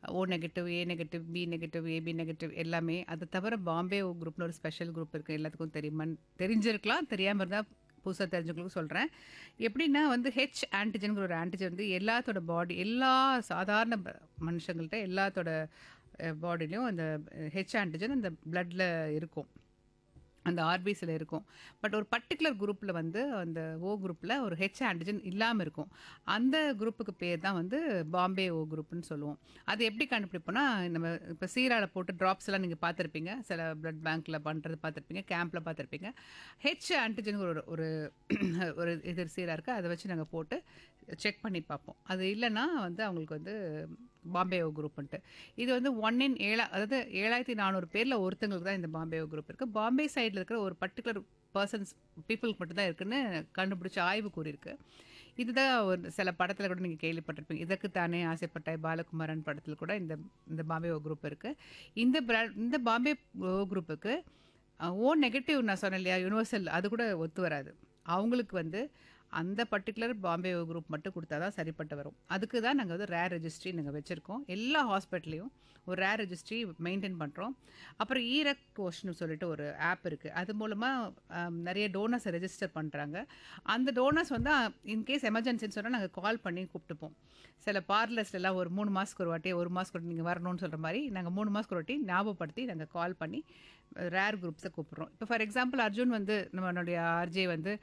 O negative A negative B negative AB negative எல்லாமே அதை தவிர பாம்பே ஓ குரூப்னு ஒரு ஸ்பெஷல் குரூப் இருக்குது எல்லாத்துக்கும் தெரியுமா தெரிஞ்சிருக்கலாம் தெரியாமல் இருந்தால் புதுசாக தெரிஞ்சவங்களுக்கு சொல்கிறேன் எப்படின்னா வந்து ஹெச் ஆன்டிஜன்கிற ஒரு ஆன்டிஜன் வந்து எல்லாத்தோட பாடி எல்லா சாதாரண ப- மனுஷங்கள்ட்ட எல்லாத்தோட பாடிலையும் அந்த ஹெச் ஆன்டிஜன் அந்த பிளட்டில் இருக்கும் அந்த ஆர்பிஸில் இருக்கும் பட் ஒரு பர்டிகுலர் குரூப்பில் வந்து அந்த ஓ குரூப்பில் ஒரு ஹெச் ஆன்டிஜன் இல்லாமல் இருக்கும் அந்த குரூப்புக்கு பேர் தான் வந்து பாம்பே ஓ குரூப்னு சொல்லுவோம் அது எப்படி கண்டுபிடிப்போம்னா நம்ம இப்போ சீரால போட்டு ட்ராப்ஸ் எல்லாம் நீங்கள் பார்த்துருப்பீங்க சில பிளட் பேங்க்கில் பண்ணுறது பார்த்துருப்பீங்க கேம்பில் பார்த்துருப்பீங்க ஹெச் ஆன்டிஜன் ஒரு ஒரு ஒரு இது சீராக இருக்குது அதை வச்சு நாங்கள் போட்டு செக் பண்ணி பார்ப்போம் அது இல்லைன்னா வந்து அவங்களுக்கு வந்து பாம்பே ஓ குரூப்ன்ட்டு இது வந்து ஒன் இன் ஏழா அதாவது ஏழாயிரத்தி நானூறு பேரில் ஒருத்தங்களுக்கு தான் இந்த பாம்பே ஓ குரூப் இருக்குது பாம்பே சைடில் இருக்கிற ஒரு பர்டிகுலர் பர்சன்ஸ் பீப்புளுக்கு மட்டும்தான் இருக்குன்னு கண்டுபிடிச்ச ஆய்வு கூறியிருக்கு இதுதான் ஒரு சில படத்தில் கூட நீங்கள் கேள்விப்பட்டிருப்பீங்க இதற்கு தானே ஆசைப்பட்டாய் பாலகுமாரன் படத்தில் கூட இந்த இந்த பாம்பே ஓ குரூப் இருக்குது இந்த bra- இந்த பாம்பே ஓ குரூப்புக்கு ஓ நெகட்டிவ் நான் சொன்னேன் இல்லையா யூனிவர்சல் அது கூட ஒத்து வராது அவங்களுக்கு வந்து அந்த பர்டிகுலர் பாம்பே குரூப் மட்டும் கொடுத்தா தான் சரிப்பட்டு வரும் அதுக்கு தான் நாங்கள் வந்து ரேர் ரெஜிஸ்ட்ரி நாங்கள் வச்சுருக்கோம் எல்லா ஹாஸ்பிட்டல்லையும் ஒரு ரேர் ரெஜிஸ்ட்ரி மெயின்டைன் பண்ணுறோம் அப்புறம் ஈரக் கோஷ்னு சொல்லிட்டு ஒரு ஆப் இருக்குது அது மூலமாக நிறைய டோனர்ஸ் ரெஜிஸ்டர் பண்ணுறாங்க அந்த டோனர்ஸ் வந்து இன்கேஸ் எமர்ஜென்சின்னு சொன்னால் நாங்கள் கால் பண்ணி கூப்பிட்டுப்போம் சில பார்லர்ஸ்ல எல்லாம் ஒரு மூணு மாதத்துக்கு ஒரு வாட்டி ஒரு மாதத்துக்கு ஒரு நீங்கள் வரணும்னு சொல்கிற மாதிரி நாங்கள் மூணு மாதத்துக்கு ஒரு வாட்டி ஞாபகப்படுத்தி நாங்கள் கால் பண்ணி ரேர் குரூப்ஸை கூப்பிட்றோம் இப்போ ஃபார் எக்ஸாம்பிள் அர்ஜுன் வந்து நம்மளுடைய ஆர்ஜே வந்து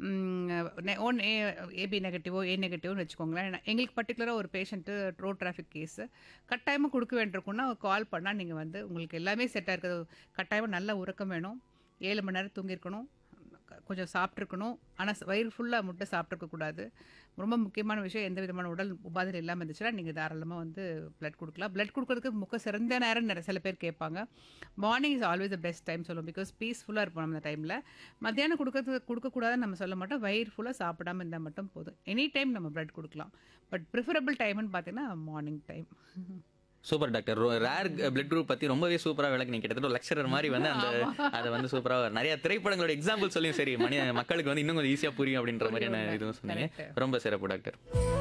ஓன் ஏ ஏபி நெகட்டிவோ ஏ நெகட்டிவ்னு வச்சுக்கோங்களேன் எங்களுக்கு பர்டிகுலராக ஒரு பேஷண்ட்டு ரோட் டிராஃபிக் கேஸு கட்டாயமாக கொடுக்க வேண்டியிருக்குன்னா கால் பண்ணால் நீங்கள் வந்து உங்களுக்கு எல்லாமே செட்டாக இருக்குது கட்டாயமாக நல்ல உறக்கம் வேணும் ஏழு மணி நேரம் தூங்கியிருக்கணும் க- கொஞ்சம் சாப்பிட்ருக்கணும் ஆனால் வயிறு ஃபுல்லாக முட்டை சாப்பிட்ருக்கக்கூடாது ரொம்ப முக்கியமான விஷயம் எந்த விதமான உடல் உபாதைகள் இல்லாமல் இருந்துச்சுன்னா நீங்கள் தாராளமாக வந்து பிளட் கொடுக்கலாம் பிளட் கொடுக்கறதுக்கு முக்க சிறந்த நேரம் நிறைய சில பேர் கேட்பாங்க morning is always the best time சொல்லுவோம் பிகாஸ் பீஸ்ஃபுல்லாக இருப்போம் நம்ம அந்த டைமில் மத்தியானம் கொடுக்கறது கொடுக்கக்கூடாதுன்னு நம்ம சொல்ல மாட்டோம் வயிறு ஃபுல்லாக சாப்பிடாம இருந்தால் மட்டும் போதும் எனி டைம் நம்ம பிளட் கொடுக்கலாம் பட் ப்ரிஃபரபிள் டைம்னு பார்த்தீங்கன்னா morning time super doctor rare blood group பத்தி ரொம்பவே சூப்பரா விளக்கு நீங்க கிட்டத்தட்ட லெக்சரர் மாதிரி வந்து அந்த அதை வந்து சூப்பரா நிறைய திரைப்படங்களோட எக்ஸாம்பிள் சொல்லியும் சரி மணி மக்களுக்கு வந்து இன்னும் கொஞ்சம் ஈஸியா புரியும் அப்படின்ற மாதிரியான இதுவும் சொன்னீங்க ரொம்ப சிறப்பு டாக்டர்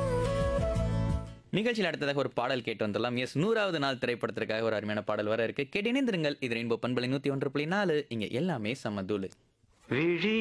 நிகழ்ச்சியில் அடுத்ததாக ஒரு பாடல் கேட்டு வந்துடலாம் எஸ் நூறாவது நாள் திரைப்படத்திற்காக ஒரு அருமையான பாடல் வர இருக்கு கேட்டு இணைந்திருங்கள் இது ரெயின்போ பண்பலை நூத்தி ஒன்று புள்ளி நாலு இங்க எல்லாமே சமதூளு விழி